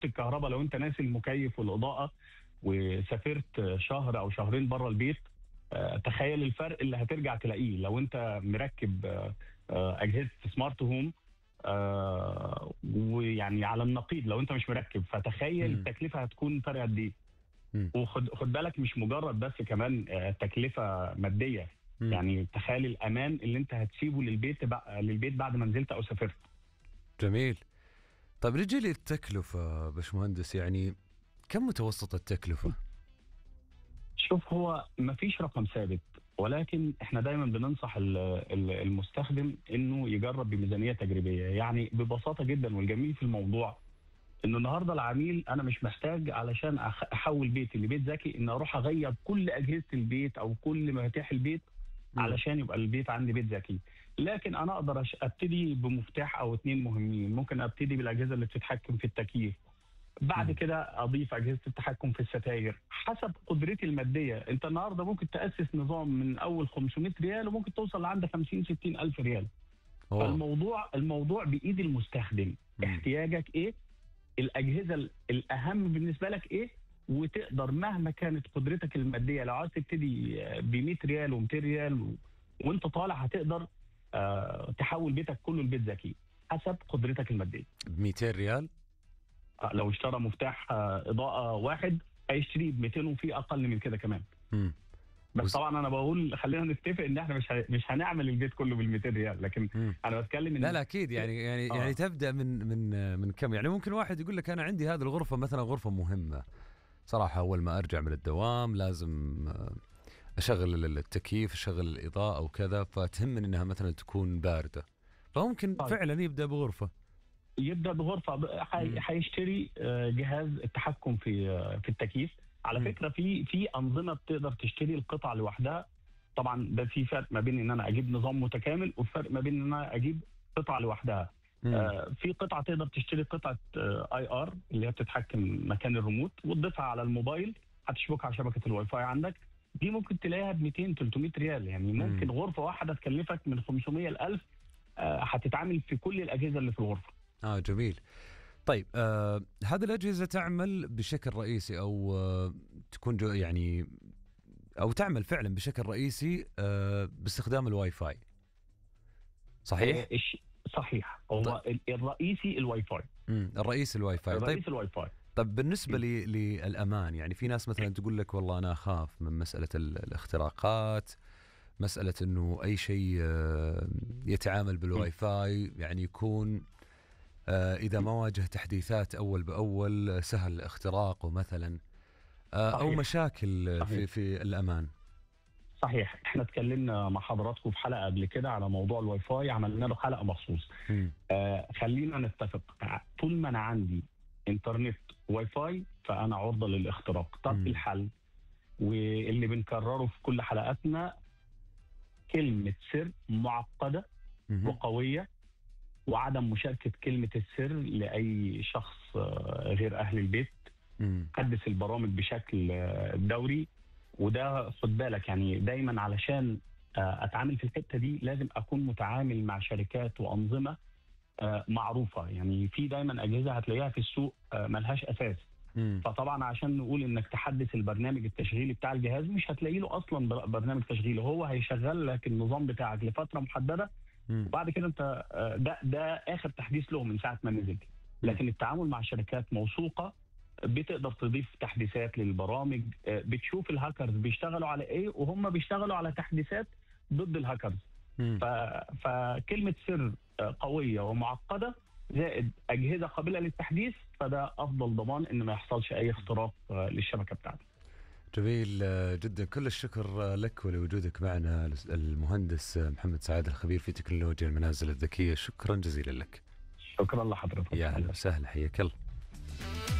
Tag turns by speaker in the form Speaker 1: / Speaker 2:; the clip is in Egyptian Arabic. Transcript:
Speaker 1: الكهرباء لو انت ناسي المكيف والاضاءه وسافرت شهر او شهرين بره البيت آه، تخيل الفرق اللي هترجع تلاقيه لو انت مركب آه، آه، اجهزه سمارت هوم آه، ويعني على النقيض لو انت مش مركب فتخيل
Speaker 2: مم.
Speaker 1: التكلفه هتكون فرق قد ايه
Speaker 2: مم.
Speaker 1: وخد خد بالك مش مجرد بس كمان آه، تكلفه ماديه
Speaker 2: مم.
Speaker 1: يعني تخيل الامان اللي انت هتسيبه للبيت بقى للبيت بعد ما نزلت او سافرت
Speaker 2: جميل طيب نجي للتكلفة باشمهندس يعني كم متوسط التكلفة؟
Speaker 1: شوف هو ما فيش رقم ثابت ولكن احنا دايما بننصح ال- ال- المستخدم انه يجرب بميزانيه تجريبيه يعني ببساطه جدا والجميل في الموضوع انه النهارده العميل انا مش محتاج علشان أخ- احول بيتي لبيت ذكي ان اروح اغير كل اجهزه البيت او كل مفاتيح البيت
Speaker 2: مم.
Speaker 1: علشان يبقى البيت عندي بيت ذكي لكن انا اقدر أش- ابتدي بمفتاح او اتنين مهمين ممكن ابتدي بالاجهزه اللي بتتحكم في التكييف بعد
Speaker 2: مم.
Speaker 1: كده اضيف اجهزه التحكم في الستاير حسب قدرتي الماديه انت النهارده ممكن تاسس نظام من اول 500 ريال وممكن توصل لعند 50 60 الف ريال
Speaker 2: أوه.
Speaker 1: فالموضوع الموضوع بايد المستخدم
Speaker 2: مم.
Speaker 1: احتياجك ايه الاجهزه ال- الاهم بالنسبه لك ايه وتقدر مهما كانت قدرتك الماديه لو عايز تبتدي ب 100 ريال و200 ريال و... وانت طالع هتقدر آه تحول بيتك كله لبيت ذكي حسب قدرتك الماديه
Speaker 2: ب 200 ريال؟
Speaker 1: آه، لو اشترى مفتاح آه، اضاءه واحد هيشتريه ب 200 وفي اقل من كده كمان
Speaker 2: مم.
Speaker 1: بس
Speaker 2: وز-
Speaker 1: طبعا انا بقول خلينا نتفق ان احنا مش ه... مش هنعمل البيت كله بال 200 ريال لكن
Speaker 2: مم.
Speaker 1: انا بتكلم ان
Speaker 2: لا لا اكيد يعني يعني
Speaker 1: آه.
Speaker 2: يعني تبدا من من من كم يعني ممكن واحد يقول لك انا عندي هذه الغرفه مثلا غرفه مهمه صراحه اول ما ارجع من الدوام لازم آه، اشغل التكييف اشغل الاضاءه وكذا فتهمني انها مثلا تكون بارده فممكن
Speaker 1: طيب.
Speaker 2: فعلا يبدا بغرفه
Speaker 1: يبدا بغرفه ب- حي-
Speaker 2: مم.
Speaker 1: هيشتري آه، جهاز التحكم في آه، في التكييف على
Speaker 2: مم.
Speaker 1: فكره في في انظمه بتقدر تشتري القطع لوحدها طبعا ده في فرق ما بين ان انا اجيب نظام متكامل والفرق ما بين ان انا اجيب قطع لوحدها
Speaker 2: مم.
Speaker 1: آه، في قطعه تقدر تشتري قطعه اي ار اللي هي بتتحكم مكان الريموت وتضيفها على الموبايل هتشبكها على شبكه الواي فاي عندك دي ممكن تلاقيها ب 200 300 ريال يعني ممكن
Speaker 2: مم.
Speaker 1: غرفه واحده تكلفك من 500 ل 1000 آه، هتتعامل في كل الاجهزه اللي في الغرفه
Speaker 2: اه جميل طيب آه هذه الاجهزه تعمل بشكل رئيسي او آه تكون جو يعني او تعمل فعلا بشكل رئيسي آه باستخدام الواي فاي صحيح؟
Speaker 1: آه، الش- صحيح هو ال- الرئيسي الواي فاي
Speaker 2: امم الرئيس الواي فاي طيب
Speaker 1: الرئيس الواي فاي
Speaker 2: طب بالنسبه لي للامان يعني في ناس مثلا تقول لك والله انا اخاف من مساله ال- الاختراقات مساله انه اي شيء آه، يتعامل بالواي فاي يعني يكون آه، اذا ما واجه تحديثات اول باول آه، سهل اختراقه مثلا آه، او
Speaker 1: صحيح.
Speaker 2: مشاكل آه، في
Speaker 1: صحيح.
Speaker 2: في الامان
Speaker 1: صحيح احنا اتكلمنا مع حضراتكم في حلقه قبل كده على موضوع الواي فاي عملنا له حلقه مخصوص
Speaker 2: مم.
Speaker 1: آه خلينا نتفق طول ما انا عندي انترنت واي فاي فانا عرضه للاختراق طب
Speaker 2: مم.
Speaker 1: الحل واللي بنكرره في كل حلقاتنا كلمه سر معقده
Speaker 2: مهم.
Speaker 1: وقويه وعدم مشاركه كلمه السر لاي شخص آه، غير اهل البيت
Speaker 2: مم.
Speaker 1: حدث البرامج بشكل آه، دوري وده خد بالك يعني دايما علشان آه، اتعامل في الحته دي لازم اكون متعامل مع شركات وانظمه آه، معروفه يعني في دايما اجهزه هتلاقيها في السوق آه، ملهاش اساس
Speaker 2: مم.
Speaker 1: فطبعا عشان نقول انك تحدث البرنامج التشغيلي بتاع الجهاز مش هتلاقي له اصلا بر- برنامج تشغيلي هو هيشغل لك النظام بتاعك لفتره محدده
Speaker 2: مم.
Speaker 1: وبعد كده انت آه، ده ده اخر تحديث له من ساعه ما نزل لكن التعامل مع شركات موثوقه بتقدر تضيف تحديثات للبرامج آه، بتشوف الهاكرز بيشتغلوا على ايه وهم بيشتغلوا على تحديثات ضد الهاكرز
Speaker 2: مم.
Speaker 1: ف... فكلمه سر آه، قويه ومعقده زائد اجهزه قابله للتحديث فده افضل ضمان ان ما يحصلش اي اختراق آه، للشبكه بتاعتك
Speaker 2: جميل آه، جدا كل الشكر آه، لك ولوجودك معنا المهندس آه، محمد سعاد الخبير في تكنولوجيا المنازل الذكيه شكرا جزيلا لك
Speaker 1: شكرا لحضرتك
Speaker 2: يا اهلا وسهلا حياك الله